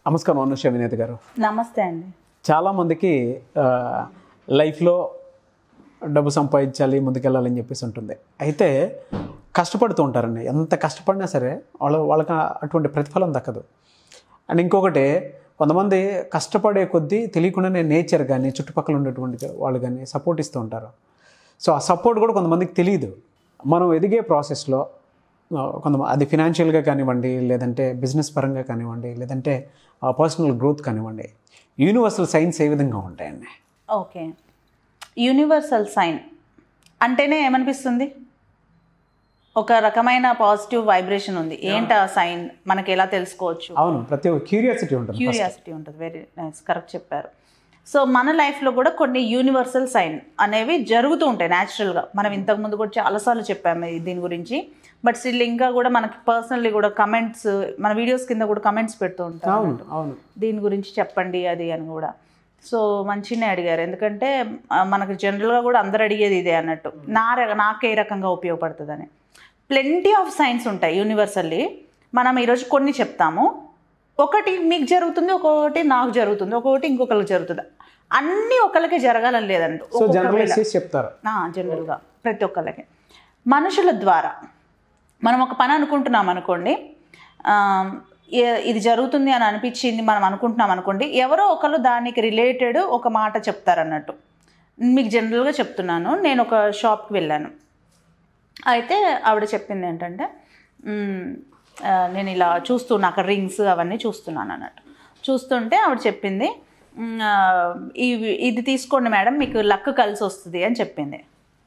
నమస్కారం అనుష వినేత గారు నమస్తే అండి చాలామందికి ఆ, లైఫ్లో డబ్బు సంపాదించాలి ముందుకెళ్ళాలని చెప్పేసి ఉంటుంది అయితే కష్టపడుతూ ఉంటారండి ఎంత కష్టపడినా సరే వాళ్ళ వాళ్ళకి అటువంటి ప్రతిఫలం దక్కదు అండ్ ఇంకొకటి కొంతమంది కష్టపడే కొద్దీ తెలియకుండానే నేచర్ కానీ చుట్టుపక్కల ఉండేటువంటి వాళ్ళు కానీ సపోర్ట్ ఇస్తూ ఉంటారు సో ఆ సపోర్ట్ కూడా కొంతమందికి తెలియదు మనం ఎదిగే ప్రాసెస్లో ఆ, కొంతమంది అది ఫినాన్షియల్గా కానివ్వండి లేదంటే బిజినెస్ పరంగా కానివ్వండి లేదంటే పర్సనల్ గ్రోత్ కానివ్వండి యూనివర్సల్ సైన్స్ ఏ విధంగా ఉంటాయండి ఓకే యూనివర్సల్ సైన్ అంటేనే ఏమనిపిస్తుంది ఒక రకమైన పాజిటివ్ వైబ్రేషన్ ఉంది ఏంటి ఆ సైన్ మనకి ఎలా తెలుసుకోవచ్చు అవును ప్రతి ఒక్క క్యూరియాసిటీ ఉంటుంది క్యూరియాసిటీ ఉంటుంది వెరీ నైస్ కరెక్ట్ చెప్పారు సో మన లైఫ్లో కూడా కొన్ని యూనివర్సల్ సైన్ అనేవి జరుగుతూ ఉంటాయి న్యాచురల్గా మనం ఇంతకుముందు కూడా చాలాసార్లు చెప్పాము ఈ దీని గురించి బట్ స్టిల్ ఇంకా కూడా మనకి పర్సనల్లీ కూడా కమెంట్స్ మన వీడియోస్ కింద కూడా కమెంట్స్ పెడుతూ ఉంటాం అవును అవును దీని గురించి చెప్పండి అది అని కూడా సో మంచిగానే అడిగారు ఎందుకంటే ఆ, మనకు జనరల్గా కూడా అందరు అడిగేది ఇదే అన్నట్టు నా ర- నాకు ఏ రకంగా ఉపయోగపడుతుందని ప్లెంటీ ఆఫ్ సైన్స్ ఉంటాయి యూనివర్సల్లీ మనం ఈరోజు కొన్ని చెప్తాము ఒకటి మీకు జరుగుతుంది ఒక్కొక్కటి నాకు జరుగుతుంది ఒక్కొక్కటి ఇంకొకరికి జరుగుతుంది అన్నీ ఒకరికి జరగాలని లేదండి సో జనరలైజ్ చేసి చెప్తారు జనరల్గా ప్రతి ఒక్కరికి మనుషుల ద్వారా మనం ఒక పని అనుకుంటున్నాం అనుకోండి ఆ, ఏ- ఇది జరుగుతుంది అని అనిపించింది మనం అనుకుంటున్నాం అనుకోండి ఎవరో ఒకరు దానికి రిలేటెడ్ ఒక మాట చెప్తారన్నట్టు మీకు జనరల్గా చెప్తున్నాను నేను ఒక షాప్కి వెళ్ళాను అయితే ఆవిడ చెప్పింది ఏంటంటే "మ్మ్, ఆ, నేను ఇలా చూస్తున్నా అక్కడ రింగ్స్ అవన్నీ చూస్తున్నాను అన్నట్టు చూస్తుంటే ఆవిడ చెప్పింది "మ్మ్, ఆ, ఇవి ఇది తీసుకోండి మేడం మీకు లక్ కలిసి వస్తుంది అని చెప్పింది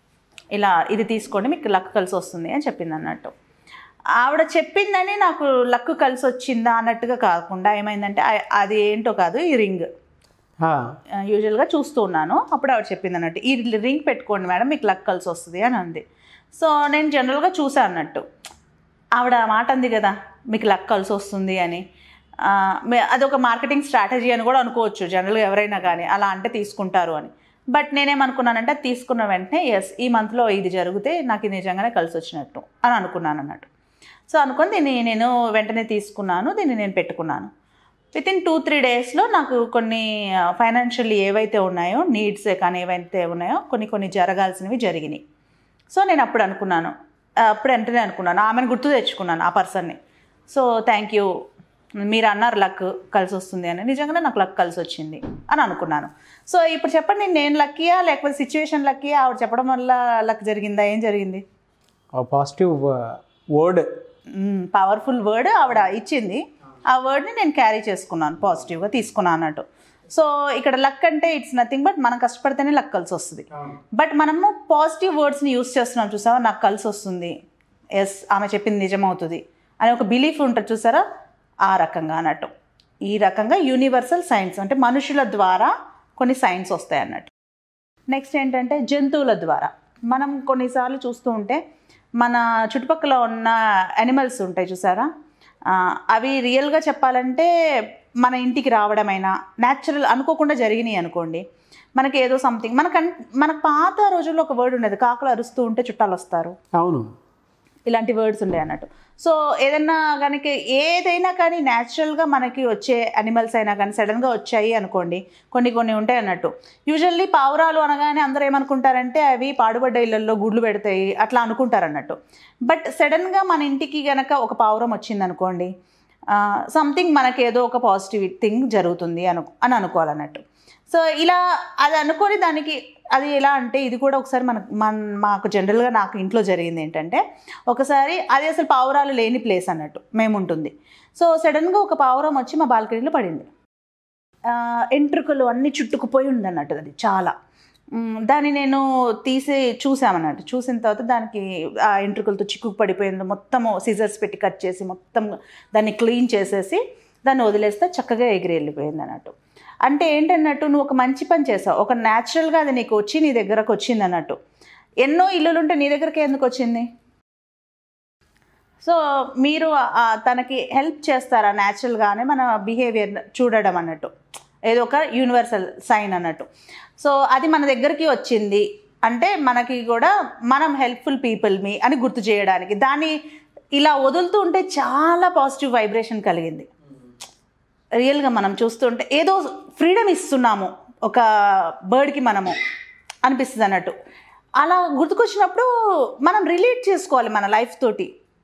ఇలా ఇది తీసుకోండి మీకు లక్ కలిసి వస్తుంది అని చెప్పింది అన్నట్టు ఆవిడ చెప్పిందని నాకు లక్ కలిసి వచ్చిందా అన్నట్టుగా కాకుండా ఏమైందంటే ఆ- అది ఏంటో కాదు ఈ రింగ్ ఆ, యూజువల్గా చూస్తూ ఉన్నాను అప్పుడు ఆవిడ చెప్పింది అన్నట్టు ఈ రింగ్ పెట్టుకోండి మేడం మీకు లక్ కలిసి వస్తుంది అని అంది సో నేను జనరల్గా చూసా అన్నట్టు ఆవిడ ఆ మాట అంది కదా మీకు లక్ కలిసి వస్తుంది అని ఆ, మే- అదొక మార్కెటింగ్ స్ట్రాటజీ అని కూడా అనుకోవచ్చు జనరల్గా ఎవరైనా కానీ అలా అంటే తీసుకుంటారు అని బట్ నేనేమనుకున్నానంటే అది తీసుకున్న వెంటనే ఎస్ ఈ మంత్లో ఇది జరిగితే నాకు ఇది నిజంగానే కలిసి వచ్చినట్టు అని అనుకున్నాను అన్నట్టు సో అనుకొని దీన్ని నేను వెంటనే తీసుకున్నాను దీన్ని నేను పెట్టుకున్నాను విత్ ఇన్ టూ త్రీ డేస్లో నాకు కొన్ని ఫైనాన్షియల్ ఏవైతే ఉన్నాయో నీడ్స్ కానీ ఏవైతే ఉన్నాయో కొన్ని కొన్ని జరగాల్సినవి జరిగినాయి సో నేను అప్పుడు అనుకున్నాను ఆ, అప్పుడు వెంటనే అనుకున్నాను ఆమెను గుర్తు తెచ్చుకున్నాను ఆ పర్సన్ని సో థ్యాంక్ యూ మీరు అన్నారు లక్ కలిసి వస్తుంది అని నిజంగానే నాకు లక్ కలిసి వచ్చింది అని అనుకున్నాను సో ఇప్పుడు చెప్పండి నేను లక్కీయా లేకపోతే సిచ్యువేషన్ లక్కీయా ఆవిడ చెప్పడం వల్ల లక్ జరిగిందా ఏం జరిగింది పాజిటివ్ వర్డ్ పవర్ఫుల్ వర్డ్ ఆవిడ ఇచ్చింది ఆ వర్డ్ని నేను క్యారీ చేసుకున్నాను పాజిటివ్గా తీసుకున్నాను అన్నట్టు సో ఇక్కడ లక్ అంటే ఇట్స్ నథింగ్ బట్ మనం కష్టపడితేనే లక్ కలిసి వస్తుంది బట్ మనము పాజిటివ్ వర్డ్స్ని యూస్ చేస్తున్నాం చూసావా నాకు కలిసి వస్తుంది ఎస్ ఆమె చెప్పింది నిజమవుతుంది అని ఒక బిలీఫ్ ఉంటుంది చూసారా ఆ రకంగా అన్నట్టు ఈ రకంగా యూనివర్సల్ సైన్స్ అంటే మనుషుల ద్వారా కొన్ని సైన్స్ వస్తాయి అన్నట్టు నెక్స్ట్ ఏంటంటే జంతువుల ద్వారా మనం కొన్నిసార్లు చూస్తూ ఉంటే మన చుట్టుపక్కల ఉన్న యానిమల్స్ ఉంటాయి చూసారా ఆ, అవి రియల్గా చెప్పాలంటే మన ఇంటికి రావడమైనా న్యాచురల్ అనుకోకుండా జరిగినాయి అనుకోండి మనకి ఏదో సంథింగ్ మనకు మనకు పాత రోజుల్లో ఒక వర్డ్ ఉండేది కాకులు అరుస్తూ ఉంటే చుట్టాలు వస్తారు అవును ఇలాంటి వర్డ్స్ ఉండే అన్నట్టు సో ఏదన్నా కనుక ఏదైనా కానీ న్యాచురల్గా మనకి వచ్చే అనిమల్స్ అయినా కానీ సడన్గా వచ్చాయి అనుకోండి కొన్ని కొన్ని ఉంటాయి అన్నట్టు యూజువల్లీ పావురాలు అనగానే అందరూ ఏమనుకుంటారంటే అవి పాడుబడ్డ ఇళ్ళల్లో గుడ్లు పెడతాయి అట్లా అనుకుంటారు అన్నట్టు బట్ సడన్గా మన ఇంటికి గనక ఒక పావురం వచ్చింది అనుకోండి సంథింగ్ మనకి ఏదో ఒక పాజిటివ్ థింగ్ జరుగుతుంది అను అని అనుకోవాలన్నట్టు సో ఇలా అది అనుకొని దానికి అది ఎలా అంటే ఇది కూడా ఒకసారి మన మన మాకు జనరల్గా నాకు ఇంట్లో జరిగింది ఏంటంటే ఒకసారి అది అసలు పావురాలు లేని ప్లేస్ అన్నట్టు మేము ఉంటుంది సో సడన్గా ఒక పావురం వచ్చి మా బాల్కనీలో పడింది ఆ, ఎంట్రుకలు అన్నీ చుట్టుకుపోయి ఉందన్నట్టు అది చాలా మ్, దాన్ని నేను తీసి చూసామన్నట్టు చూసిన తర్వాత దానికి ఆ ఎంట్రుకలతో చిక్కు పడిపోయింది మొత్తము సిజర్స్ పెట్టి కట్ చేసి మొత్తం దాన్ని క్లీన్ చేసేసి దాన్ని వదిలేస్తే చక్కగా ఎగిరి వెళ్ళిపోయింది అన్నట్టు అంటే ఏంటన్నట్టు నువ్వు ఒక మంచి పని చేసావు ఒక న్యాచురల్గా అది నీకు వచ్చి నీ దగ్గరకు వచ్చింది అన్నట్టు ఎన్నో ఇల్లులుంటే నీ దగ్గరికి ఎందుకు వచ్చింది సో మీరు ఆ, తనకి హెల్ప్ చేస్తారా న్యాచురల్గానే మన బిహేవియర్ చూడడం అన్నట్టు ఏదో ఒక యూనివర్సల్ సైన్ అన్నట్టు సో అది మన దగ్గరికి వచ్చింది అంటే మనకి కూడా మనం హెల్ప్ఫుల్ పీపుల్ మీ అని గుర్తు చేయడానికి దాన్ని ఇలా వదులుతూ ఉంటే చాలా పాజిటివ్ వైబ్రేషన్ కలిగింది రియల్గా మనం చూస్తుంటే ఏదో ఫ్రీడమ్ ఇస్తున్నాము ఒక బర్డ్కి మనము అనిపిస్తుంది అన్నట్టు అలా గుర్తుకొచ్చినప్పుడు మనం రిలేట్ చేసుకోవాలి మన లైఫ్ తోటి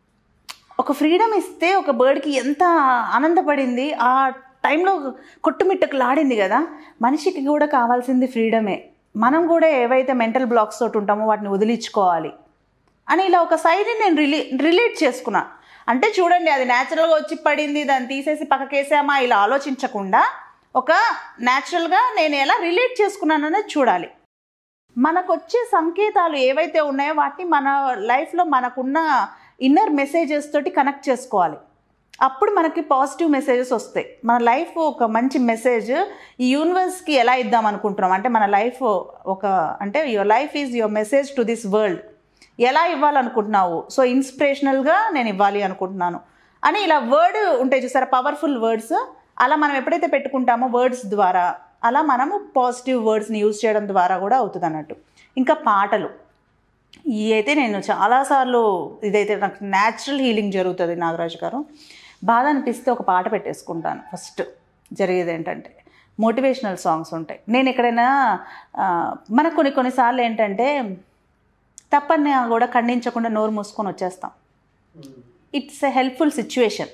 ఒక ఫ్రీడమ్ ఇస్తే ఒక బర్డ్కి ఎంత ఆనందపడింది ఆ టైంలో కొట్టుమిట్టకులాడింది కదా మనిషికి కూడా కావాల్సింది ఫ్రీడమే మనం కూడా ఏవైతే మెంటల్ బ్లాక్స్ తోటి ఉంటామో వాటిని వదిలించుకోవాలి అని ఇలా ఒక సైడ్ని నేను రిలే రిలేట్ చేసుకున్నా అంటే చూడండి అది న్యాచురల్గా వచ్చి పడింది దాన్ని తీసేసి పక్కకేసామా ఇలా ఆలోచించకుండా ఒక న్యాచురల్గా నేను ఎలా రిలేట్ చేసుకున్నాననేది చూడాలి మనకు వచ్చే సంకేతాలు ఏవైతే ఉన్నాయో వాటిని మన లైఫ్లో మనకున్న ఇన్నర్ మెసేజెస్ తోటి కనెక్ట్ చేసుకోవాలి అప్పుడు మనకి పాజిటివ్ మెసేజెస్ వస్తాయి మన లైఫ్ ఒక మంచి మెసేజ్ ఈ యూనివర్స్కి ఎలా ఇద్దాం అనుకుంటున్నాం అంటే మన లైఫ్ ఒక అంటే your life is your message to this world ఎలా ఇవ్వాలనుకుంటున్నావు సో ఇన్స్పిరేషనల్గా నేను ఇవ్వాలి అనుకుంటున్నాను అని ఇలా వర్డ్ ఉంటాయి చూసారా పవర్ఫుల్ వర్డ్స్ అలా మనం ఎప్పుడైతే పెట్టుకుంటామో వర్డ్స్ ద్వారా అలా మనము పాజిటివ్ వర్డ్స్ని యూజ్ చేయడం ద్వారా కూడా అవుతుంది అన్నట్టు ఇంకా పాటలు ఈ అయితే నేను చాలాసార్లు ఇదైతే నాకు న్యాచురల్ హీలింగ్ జరుగుతుంది నాగరాజు గారు బాధ అనిపిస్తే ఒక పాట పెట్టేసుకుంటాను ఫస్ట్ జరిగేది ఏంటంటే మోటివేషనల్ సాంగ్స్ ఉంటాయి నేను ఎక్కడైనా ఆ, మనకు కొన్ని కొన్నిసార్లు ఏంటంటే తప్పని కూడా ఖండించకుండా నోరు మూసుకొని వచ్చేస్తాం it's a helpful situation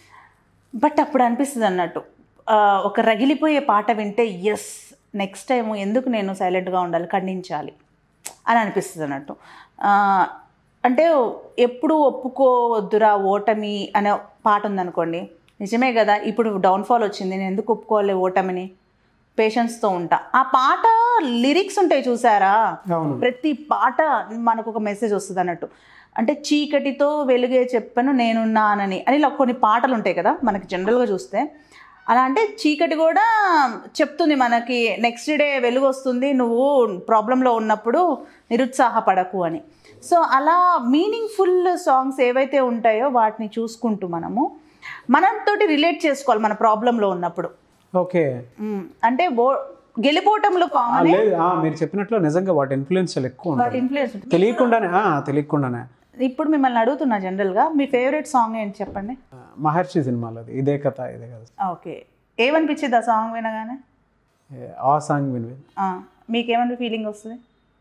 but అప్పుడు అనిపిస్తుంది అన్నట్టు ఆ, ఒక రగిలిపోయే పాట వింటే ఎస్ నెక్స్ట్ టైం ఎందుకు నేను సైలెంట్గా ఉండాలి ఖండించాలి అని అనిపిస్తుంది అన్నట్టు ఆ, అంటే ఎప్పుడు ఒప్పుకోవద్దురా ఓటమి అనే పాట ఉందనుకోండి నిజమే కదా ఇప్పుడు డౌన్ఫాల్ వచ్చింది నేను ఎందుకు ఒప్పుకోవాలి ఓటమిని పేషెన్స్తో ఉంటా ఆ పాట లిరిక్స్ ఉంటాయి చూసారా అవును ప్రతి పాట మనకు ఒక మెసేజ్ వస్తుంది అన్నట్టు అంటే చీకటితో వెలుగే చెప్పను నేనున్నానని అని ఇలా కొన్ని పాటలు ఉంటాయి కదా మనకి జనరల్గా చూస్తే అలా అంటే చీకటి కూడా చెప్తుంది మనకి నెక్స్ట్ డే వెలుగు వస్తుంది నువ్వు ప్రాబ్లంలో ఉన్నప్పుడు నిరుత్సాహపడకు అని సో అలా మీనింగ్ఫుల్ సాంగ్స్ ఏవైతే ఉంటాయో వాటిని చూసుకుంటూ మనము మనతోటి రిలేట్ చేసుకోవాలి మన ప్రాబ్లంలో ఉన్నప్పుడు ఓకే ఉమ్, అంటే ఓ గెలిపోవటంలో ఆ, కామన్ లేదు ఆ, మీరు చెప్పినట్లు నిజంగా వాటి ఇన్ఫ్లుయెన్స్ చాలా ఎక్కువ వాటి ఉంటుంది ఇన్ఫ్లుయెన్స్ తెలియకుండానే ఆ, తెలియకుండానే ఇప్పుడు మిమ్మల్ని అడుగుతున్నా జనరల్గా మీ ఫేవరెట్ సాంగ్ ఏంటి చెప్పండి ఆ, మహర్షి సినిమాలో అది ఇదే కథ ఇదే కథ ఓకే ఏమనిపించింది ఆ సాంగ్ వినగానే ఏ, ఆ సాంగ్ విని విని. ఆ, మీకేమన్నా ఫీలింగ్ వస్తుంది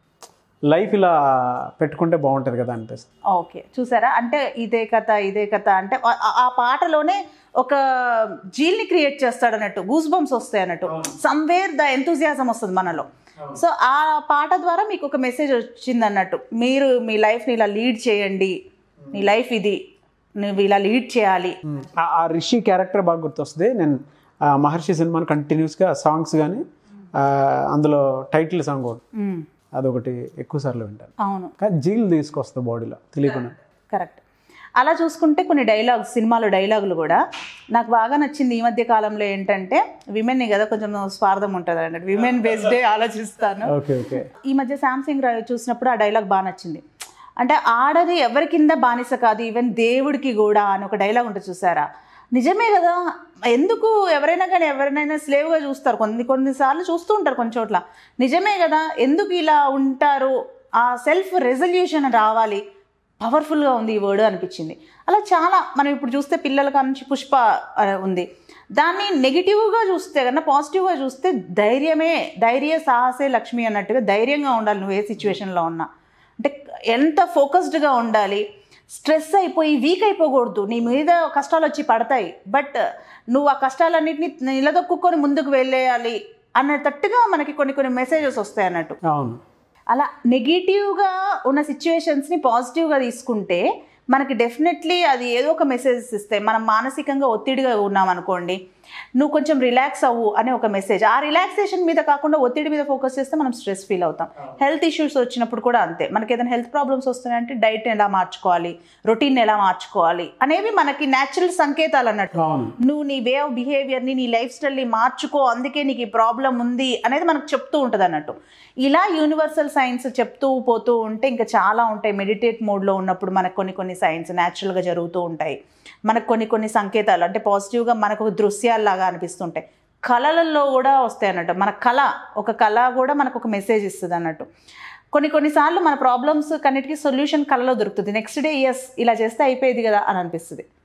లైఫ్ ఇలా పెట్టుకుంటే బాగుంటుంది కదా అనిపిస్తుంది ఓకే చూసారా అంటే ఇదే కథ ఇదే కథ అంటే ఆ- ఆ- ఆ పాటలోనే ఒక జీల్ని క్రియేట్ చేస్తాడు అన్నట్టు గూస్ బంప్స్ వస్తాయి అన్నట్టు సమ్వేర్ ద ఎంతూజియాజం వస్తుంది మనలో సో ఆ పాట ద్వారా మీకు ఒక మెసేజ్ వచ్చింది అన్నట్టు మీరు మీ లైఫ్ని ఇలా లీడ్ చేయండి నీ లైఫ్ ఇది నువ్వు ఇలా లీడ్ చేయాలి ఆ- ఆ రిషి క్యారెక్టర్ బాగా గుర్తొస్తుంది నేను ఆ మహర్షి సినిమాని కంటిన్యూస్గా సాంగ్స్ కానీ అందులో టైటిల్ సాంగ్ ఒకటి మ్మ్. అదొకటి ఎక్కువ సార్లు వింటాను అవును కానీ జీల్ తీసుకొస్తుంది బాడీలో తెలియకుండా కరెక్ట్ అలా చూసుకుంటే కొన్ని డైలాగ్స్ సినిమాలో డైలాగులు కూడా నాకు బాగా నచ్చింది ఈ మధ్య కాలంలో ఏంటంటే విమెన్ని కదా కొంచెం స్వార్థం ఉంటుంది అన్నట్టు విమెన్ బేస్డే ఆలోచిస్తాను ఓకే ఓకే ఈ మధ్య శాంసింగ్ రాయ్ చూసినప్పుడు ఆ డైలాగ్ బాగా నచ్చింది అంటే ఆడది ఎవరి కింద బానిస కాదు ఈవెన్ దేవుడికి కూడా అని ఒక డైలాగ్ ఉంటుంది చూసారా నిజమే కదా ఎందుకు ఎవరైనా కానీ ఎవరినైనా స్లేవ్గా చూస్తారు కొన్ని కొన్నిసార్లు చూస్తూ ఉంటారు కొన్ని చోట్ల నిజమే కదా ఎందుకు ఇలా ఉంటారు ఆ సెల్ఫ్ రెజల్యూషన్ రావాలి పవర్ఫుల్గా ఉంది ఈ వర్డ్ అనిపించింది అలా చాలా మనం ఇప్పుడు చూస్తే పిల్లల నుంచి పుష్ప ఆ, ఉంది దాన్ని నెగిటివ్గా చూస్తే కన్నా పాజిటివ్గా చూస్తే ధైర్యమే ధైర్య సాహసే లక్ష్మి అన్నట్టుగా ధైర్యంగా ఉండాలి నువ్వు ఏ సిచ్యువేషన్లో ఉన్నా అంటే ఎంత ఫోకస్డ్గా ఉండాలి స్ట్రెస్ అయిపోయి వీక్ అయిపోకూడదు నీ మీద కష్టాలు వచ్చి పడతాయి బట్ నువ్వు ఆ కష్టాలన్నింటినీ నిలదొక్కుని ముందుకు వెళ్ళేయాలి అన్నట్టుగా మనకి కొన్ని కొన్ని మెసేజెస్ వస్తాయి అన్నట్టు అవును అలా నెగిటివ్గా ఉన్న సిచ్యువేషన్స్ని పాజిటివ్గా తీసుకుంటే మనకి డెఫినెట్లీ అది ఏదో ఒక మెసేజెస్ ఇస్తాయి మనం మానసికంగా ఒత్తిడిగా ఉన్నాం అనుకోండి నువ్వు కొంచెం రిలాక్స్ అవ్వు అనే ఒక మెసేజ్ ఆ రిలాక్సేషన్ మీద కాకుండా ఒత్తిడి మీద ఫోకస్ చేస్తే మనం స్ట్రెస్ ఫీల్ అవుతాం హెల్త్ ఇష్యూస్ వచ్చినప్పుడు కూడా అంతే మనకి ఏదైనా హెల్త్ ప్రాబ్లమ్స్ వస్తున్నాయంటే డైట్ ఎలా మార్చుకోవాలి రొటీన్ ఎలా మార్చుకోవాలి అనేవి మనకి న్యాచురల్ సంకేతాలు అన్నట్టు అవును నువ్వు నీ వే ఆఫ్ బిహేవియర్ని నీ లైఫ్ స్టైల్ని మార్చుకో అందుకే నీకు ఈ ప్రాబ్లం ఉంది అనేది మనకు చెప్తూ ఉంటుంది అన్నట్టు ఇలా యూనివర్సల్ సైన్స్ చెప్తూ పోతూ ఉంటే ఇంకా చాలా ఉంటాయి మెడిటేట్ మోడ్లో ఉన్నప్పుడు మనకు కొన్ని కొన్ని సైన్స్ న్యాచురల్గా జరుగుతూ ఉంటాయి మనకు కొన్ని కొన్ని సంకేతాలు అంటే పాజిటివ్గా మనకు దృశ్యాల్లాగా అనిపిస్తుంటాయి కళలలో కూడా వస్తాయి అన్నట్టు మన కళ ఒక కళ కూడా మనకు ఒక మెసేజ్ ఇస్తుంది అన్నట్టు కొన్ని కొన్నిసార్లు మన ప్రాబ్లమ్స్ కన్నిటికీ సొల్యూషన్ కళలో దొరుకుతుంది నెక్స్ట్ డే ఎస్ ఇలా చేస్తే అయిపోయేది కదా అని అనిపిస్తుంది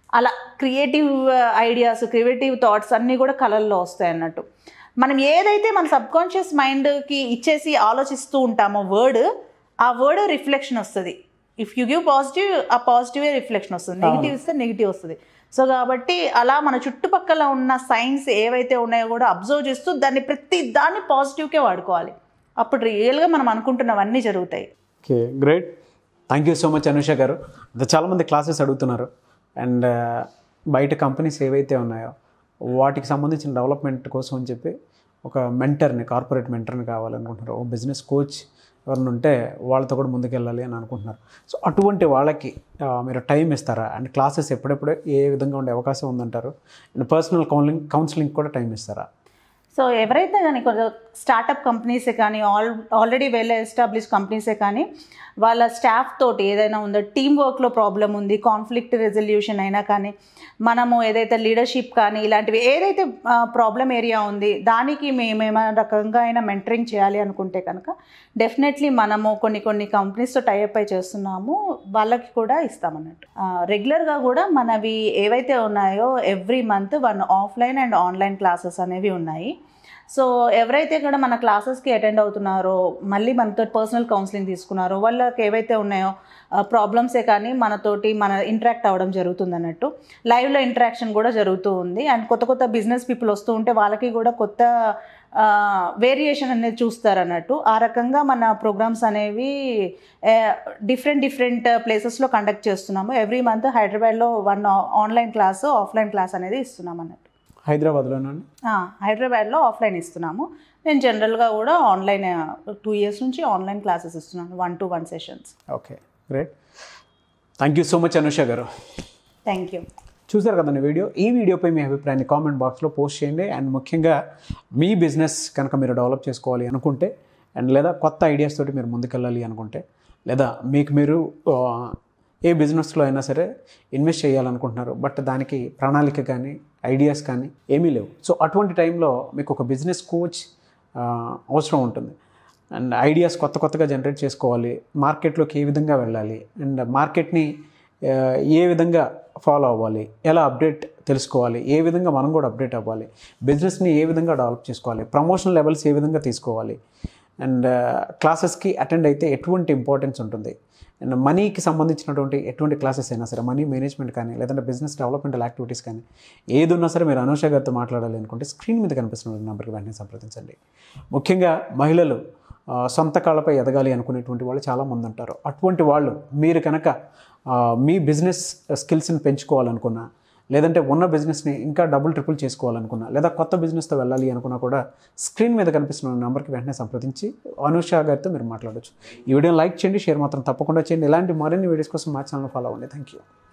అలా క్రియేటివ్ ఐడియాస్ క్రియేటివ్ థాట్స్ అన్నీ కూడా కళల్లో వస్తాయి అన్నట్టు మనం ఏదైతే మన సబ్కాన్షియస్ మైండ్కి ఇచ్చేసి ఆలోచిస్తూ ఉంటామో వర్డ్ ఆ వర్డ్ రిఫ్లెక్షన్ వస్తుంది ఇఫ్ యూ గివ్ పాజిటివ్ ఆ పాజిటివే రిఫ్లెక్షన్ వస్తుంది నెగిటివ్ ఇస్తే నెగిటివ్ వస్తుంది సో కాబట్టి అలా మన చుట్టుపక్కల ఉన్న సైన్స్ ఏవైతే ఉన్నాయో కూడా అబ్జర్వ్ చేస్తూ దాన్ని ప్రతి దాన్ని పాజిటివ్కే వాడుకోవాలి అప్పుడు రియల్గా మనం అనుకుంటున్నవన్నీ జరుగుతాయి okay great thank you so much Anusha గారు అది చాలామంది క్లాసెస్ అడుగుతున్నారు అండ్ బయట కంపెనీస్ ఏవైతే ఉన్నాయో వాటికి సంబంధించిన డెవలప్మెంట్ కోసం అని చెప్పి ఒక మెంటర్ని కార్పొరేట్ మెంటర్ని కావాలనుకుంటున్నారు ఒక బిజినెస్ కోచ్ ఎవరిని ఉంటే వాళ్ళతో కూడా ముందుకెళ్ళాలి అని అనుకుంటున్నారు సో అటువంటి వాళ్ళకి ఆ, మీరు టైం ఇస్తారా అండ్ క్లాసెస్ ఎప్పుడెప్పుడు ఏ విధంగా ఉండే అవకాశం ఉందంటారు అండ్ పర్సనల్ కౌన్సిలింగ్ కౌన్సిలింగ్ కూడా టైం ఇస్తారా సో ఎవరైతే కానీ కొంచెం స్టార్టప్ కంపెనీసే కానీ ఆల్ ఆల్రెడీ వెల్ ఎస్టాబ్లిష్ కంపెనీసే కానీ వాళ్ళ స్టాఫ్ తోటి ఏదైనా ఉందో టీమ్ వర్క్లో ప్రాబ్లం ఉంది కాన్ఫ్లిక్ట్ రెజల్యూషన్ అయినా కానీ మనము ఏదైతే లీడర్షిప్ కానీ ఇలాంటివి ఏదైతే ప్రాబ్లం ఏరియా ఉంది దానికి మేము ఏమైనా రకంగా అయినా మెంటరింగ్ చేయాలి అనుకుంటే కనుక డెఫినెట్లీ మనము కొన్ని కొన్ని కంపెనీస్తో టైఅప్ అయి చేస్తున్నాము వాళ్ళకి కూడా ఇస్తామన్నట్టు రెగ్యులర్గా కూడా మనవి ఏవైతే ఉన్నాయో every month one offline and online classes అనేవి ఉన్నాయి సో ఎవరైతే కూడా మన క్లాసెస్కి అటెండ్ అవుతున్నారో మళ్ళీ మనతో పర్సనల్ కౌన్సిలింగ్ తీసుకున్నారో వాళ్ళకి ఏవైతే ఉన్నాయో ప్రాబ్లమ్సే కానీ మనతోటి మన ఇంటరాక్ట్ అవ్వడం జరుగుతుంది అన్నట్టు లైవ్లో ఇంటరాక్షన్ కూడా జరుగుతూ ఉంది అండ్ కొత్త కొత్త బిజినెస్ పీపుల్ వస్తూ ఉంటే వాళ్ళకి కూడా కొత్త వేరియేషన్ అనేది చూస్తారు అన్నట్టు ఆ రకంగా మన ప్రోగ్రామ్స్ అనేవి డిఫరెంట్ డిఫరెంట్ ప్లేసెస్లో కండక్ట్ చేస్తున్నాము ఎవ్రీ మంత్ హైదరాబాద్లో one online class offline class అనేది ఇస్తున్నాం అన్నట్టు హైదరాబాద్లోనండి ఆ, హైదరాబాద్లో ఆఫ్లైన్ ఇస్తున్నాము నేను జనరల్గా కూడా ఆన్లైన్ టూ ఇయర్స్ నుంచి ఆన్లైన్ క్లాసెస్ ఇస్తున్నాను one to one sessions okay great thank you so much Anusha గారు థ్యాంక్ యూ చూసారు కదండి వీడియో ఈ వీడియోపై మీ అభిప్రాయాన్ని కామెంట్ బాక్స్లో పోస్ట్ చేయండి అండ్ ముఖ్యంగా మీ బిజినెస్ కనుక మీరు డెవలప్ చేసుకోవాలి అనుకుంటే అండ్ లేదా కొత్త ఐడియాస్ తోటి మీరు ముందుకెళ్ళాలి అనుకుంటే లేదా మీకు మీరు ఆ, ఏ బిజినెస్లో అయినా సరే ఇన్వెస్ట్ చేయాలనుకుంటున్నారు బట్ దానికి ప్రణాళిక కానీ ఐడియాస్ కానీ ఏమీ లేవు సో అటువంటి టైంలో మీకు ఒక బిజినెస్ కోచ్ ఆ, అవసరం ఉంటుంది అండ్ ఐడియాస్ కొత్త కొత్తగా జనరేట్ చేసుకోవాలి మార్కెట్లోకి ఏ విధంగా వెళ్ళాలి అండ్ మార్కెట్ని ఆ, ఏ విధంగా ఫాలో అవ్వాలి ఎలా అప్డేట్ తెలుసుకోవాలి ఏ విధంగా మనం కూడా అప్డేట్ అవ్వాలి బిజినెస్ని ఏ విధంగా డెవలప్ చేసుకోవాలి ప్రమోషన్ లెవెల్స్ ఏ విధంగా తీసుకోవాలి అండ్ క్లాసెస్కి అటెండ్ అయితే ఎటువంటి ఇంపార్టెన్స్ ఉంటుంది అండ్ మనీకి సంబంధించినటువంటి ఎటువంటి క్లాసెస్ అయినా సరే మనీ మేనేజ్మెంట్ కానీ లేదంటే బిజినెస్ డెవలప్మెంటల్ యాక్టివిటీస్ కానీ ఏది ఉన్నా సరే మీరు అనూష గారితో మాట్లాడాలి అనుకుంటే స్క్రీన్ మీద కనిపిస్తున్న నెంబర్కి వెంటనే సంప్రదించండి ముఖ్యంగా మహిళలు ఆ, సొంత కాళ్ళపై ఎదగాలి అనుకునేటువంటి వాళ్ళు చాలామంది ఉంటారు అటువంటి వాళ్ళు మీరు కనుక ఆ, మీ బిజినెస్ స్కిల్స్ని పెంచుకోవాలనుకున్నా లేదంటే ఉన్న బిజినెస్ని ఇంకా డబుల్ ట్రిపుల్ చేసుకోవాలనుకున్నా లేదా కొత్త బిజినెస్తో వెళ్ళాలి అనుకున్నా కూడా స్క్రీన్ మీద కనిపిస్తున్న నెంబర్కి వెంటనే సంప్రదించి అనుష గారితో మీరు మాట్లాడొచ్చు ఈ వీడియోని లైక్ చేయండి షేర్ మాత్రం తప్పకుండా చేయండి ఇలాంటి మరిన్ని వీడియోస్ కోసం మా ఛానల్ ఫాలో అవ్వండి థ్యాంక్ యూ